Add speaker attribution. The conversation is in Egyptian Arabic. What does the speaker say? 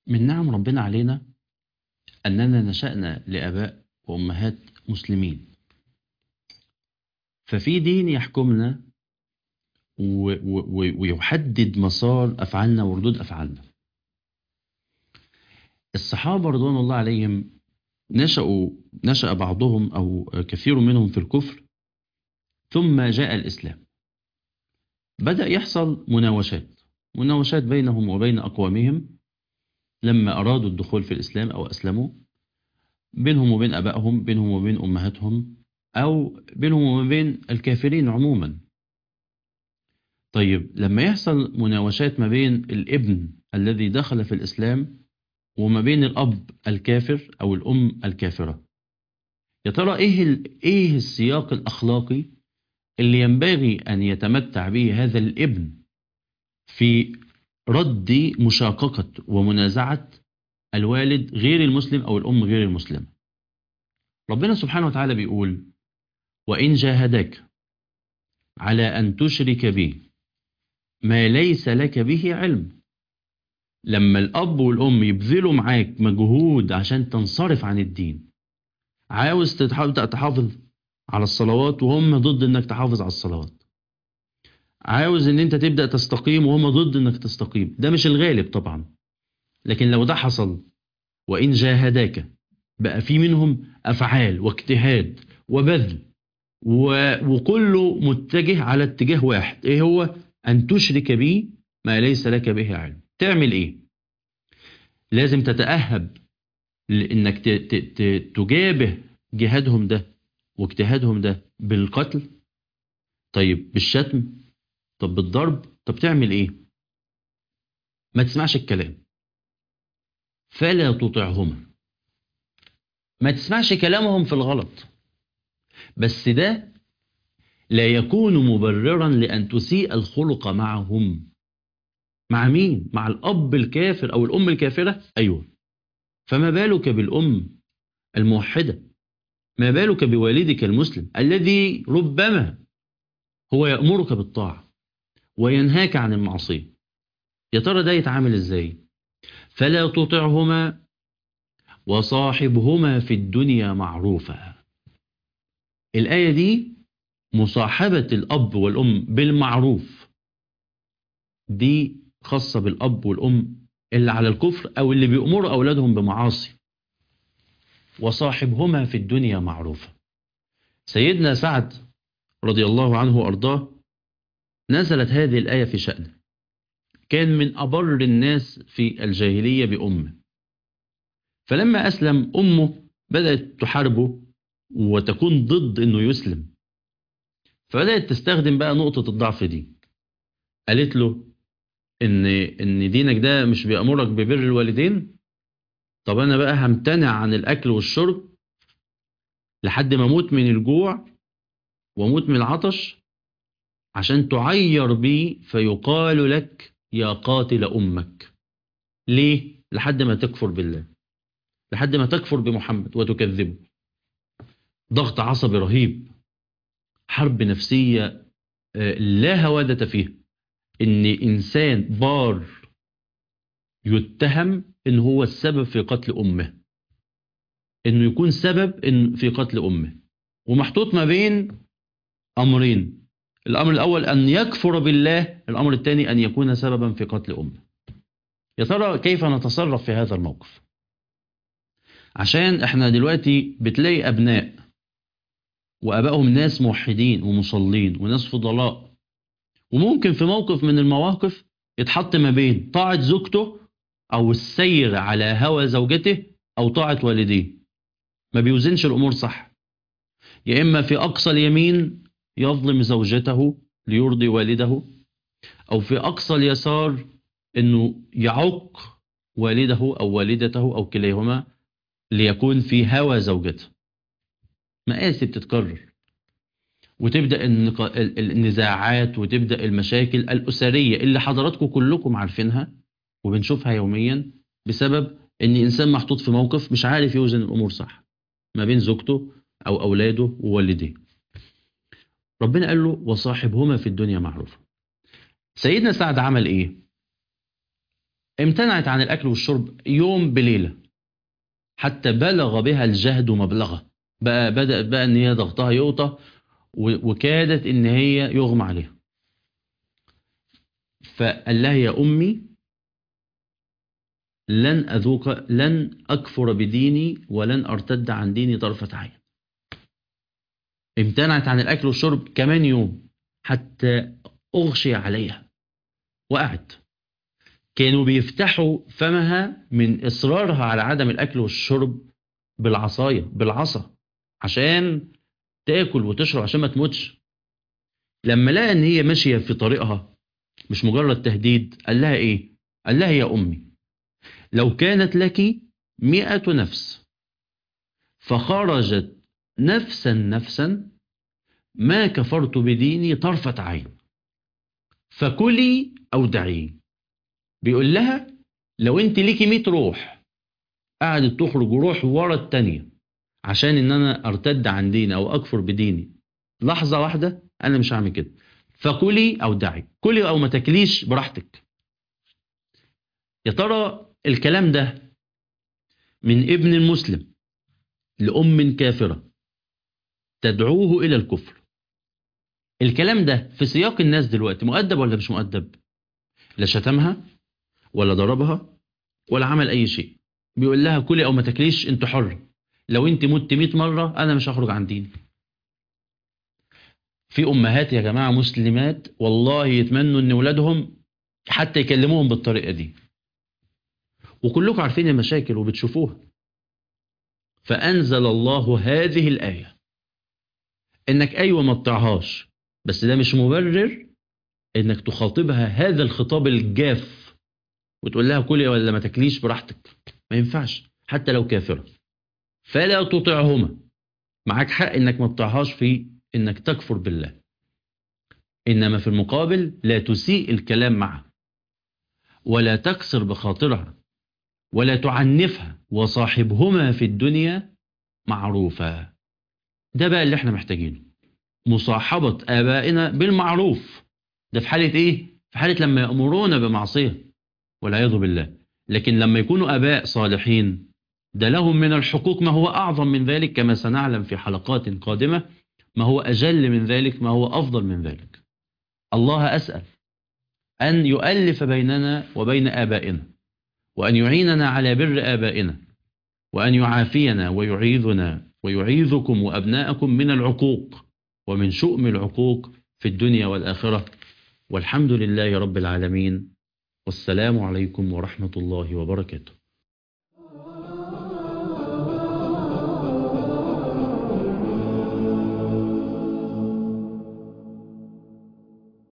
Speaker 1: من نعم ربنا علينا أننا نشأنا لآباء وأمهات مسلمين ففي دين يحكمنا و- و- و- ويحدد مسار أفعالنا وردود أفعالنا الصحابة رضوان الله عليهم نشأوا نشأ بعضهم أو كثير منهم في الكفر ثم جاء الإسلام بدأ يحصل مناوشات مناوشات بينهم وبين أقوامهم لما أرادوا الدخول في الإسلام أو أسلموا بينهم وبين أبائهم بينهم وبين أمهاتهم أو بينهم وبين الكافرين عموما طيب لما يحصل مناوشات ما بين الابن الذي دخل في الإسلام وما بين الأب الكافر أو الأم الكافرة يا ترى إيه, ال- إيه السياق الأخلاقي اللي ينبغي أن يتمتع به هذا الابن في رد مشاققة ومنازعة الوالد غير المسلم أو الأم غير المسلمة ربنا سبحانه وتعالى بيقول وإن جاهداك على أن تشرك بي ما ليس لك به علم لما الأب والأم يبذلوا معاك مجهود عشان تنصرف عن الدين عاوز تتح- تحافظ على الصلوات وهم ضد انك تحافظ على الصلوات عاوز ان انت تبدأ تستقيم وهم ضد انك تستقيم ده مش الغالب طبعا لكن لو ده حصل وإن جاهداك بقى في منهم أفعال واجتهاد وبذل و- وكله متجه على اتجاه واحد ايه هو أن تشرك بي ما ليس لك به علم تعمل ايه لازم تتأهب لانك ت- ت- ت- تجابه جهادهم ده واجتهادهم ده بالقتل طيب بالشتم طب بالضرب طب تعمل ايه ما تسمعش الكلام فلا تطعهما ما تسمعش كلامهم في الغلط بس ده لا يكون مبررا لأن تسيء الخلق معهم مع مين؟ مع الأب الكافر أو الأم الكافرة؟ أيوه فما بالك بالأم الموحدة ما بالك بوالدك المسلم الذي ربما هو يأمرك بالطاعة وينهاك عن المعصية يا ترى ده يتعامل ازاي فلا تطعهما وصاحبهما في الدنيا معروفا الآية دي مصاحبة الأب والأم بالمعروف دي خاصة بالأب والأم اللي على الكفر أو اللي بيأمروا أولادهم بمعاصي وصاحبهما في الدنيا معروفا سيدنا سعد رضي الله عنه وأرضاه نزلت هذه الآية في شأنه كان من أبر الناس في الجاهلية بأمه فلما أسلم أمه بدأت تحاربه وتكون ضد أنه يسلم فبدأت تستخدم بقى نقطة الضعف دي قالت له إن إن دينك ده مش بيأمرك ببر الوالدين طب أنا بقى همتنع عن الأكل والشرب لحد ما أموت من الجوع وأموت من العطش عشان تعير بي فيقال لك يا قاتل أمك ليه؟ لحد ما تكفر بالله لحد ما تكفر بمحمد وتكذبه ضغط عصبي رهيب حرب نفسية آه، لا هوادة فيها ان انسان بار يتهم ان هو السبب في قتل امه انه يكون سبب إن في قتل امه ومحطوط ما بين امرين الامر الاول ان يكفر بالله الامر الثاني ان يكون سببا في قتل امه يا ترى كيف نتصرف في هذا الموقف عشان احنا دلوقتي بتلاقي ابناء وابائهم ناس موحدين ومصلين وناس فضلاء وممكن في موقف من المواقف يتحط ما بين طاعة زوجته او السير على هوى زوجته او طاعة والديه ما بيوزنش الامور صح يا اما في اقصى اليمين يظلم زوجته ليرضي والده او في اقصى اليسار انه يعق والده او والدته او كليهما ليكون في هوى زوجته مآسي بتتكرر وتبدأ النقا- ال- ال- النزاعات وتبدأ المشاكل الأسرية اللي حضراتكم كلكم عارفينها وبنشوفها يوميا بسبب ان انسان محطوط في موقف مش عارف يوزن الامور صح ما بين زوجته او اولاده ووالديه ربنا قال له وصاحبهما في الدنيا معروفة سيدنا سعد عمل ايه امتنعت عن الأكل والشرب يوم بليلة حتى بلغ بها الجهد مبلغه بقى بدأت بقى ان هي ضغطها يوطى و- وكادت ان هي يغمى عليها فقال لها يا أمي لن أذوق لن أكفر بديني ولن أرتد عن ديني طرفة عين امتنعت عن الأكل والشرب كمان يوم حتى أغشي عليها وقعت كانوا بيفتحوا فمها من إصرارها على عدم الأكل والشرب بالعصاية بالعصا عشان تاكل وتشرب عشان ما تموتش لما لقى ان هي ماشيه في طريقها مش مجرد تهديد قال لها ايه قال لها يا امي لو كانت لك مئة نفس فخرجت نفسا نفسا ما كفرت بديني طرفة عين فكلي أو دعي بيقول لها لو انت ليكي 100 روح قعدت تخرج روح ورا التانية عشان ان انا ارتد عن ديني او اكفر بديني لحظة واحدة انا مش هعمل كده فكلي او دعي كلي او ما تاكليش براحتك يا ترى الكلام ده من ابن المسلم لأم كافرة تدعوه إلى الكفر الكلام ده في سياق الناس دلوقتي مؤدب ولا مش مؤدب لا شتمها ولا ضربها ولا عمل أي شيء بيقول لها كلي أو ما تاكليش أنت حر لو أنت مت 100 مرة أنا مش هخرج عن ديني في أمهات يا جماعة مسلمات والله يتمنوا أن ولادهم حتى يكلموهم بالطريقة دي وكلكم عارفين المشاكل وبتشوفوها فأنزل الله هذه الآية إنك أيوة ما تطيعهاش بس ده مش مبرر إنك تخاطبها هذا الخطاب الجاف وتقول لها كلي ولا ما تاكليش براحتك ما ينفعش حتى لو كافرة فلا تطيعهما معاك حق إنك ما تطيعهاش في إنك تكفر بالله إنما في المقابل لا تسيء الكلام معها ولا تكسر بخاطرها ولا تعنفها وصاحبهما في الدنيا معروفا ده بقى اللي احنا محتاجينه مصاحبة آبائنا بالمعروف ده في حالة ايه؟ في حالة لما يأمرون بمعصية والعياذ بالله لكن لما يكونوا آباء صالحين ده لهم من الحقوق ما هو أعظم من ذلك كما سنعلم في حلقات قادمة ما هو أجل من ذلك ما هو أفضل من ذلك الله أسأل أن يؤلف بيننا وبين آبائنا وأن يعيننا على بر آبائنا وأن يعافينا ويعيذنا ويعيذكم وأبناءكم من العقوق ومن شؤم العقوق في الدنيا والآخرة والحمد لله رب العالمين والسلام عليكم ورحمة الله وبركاته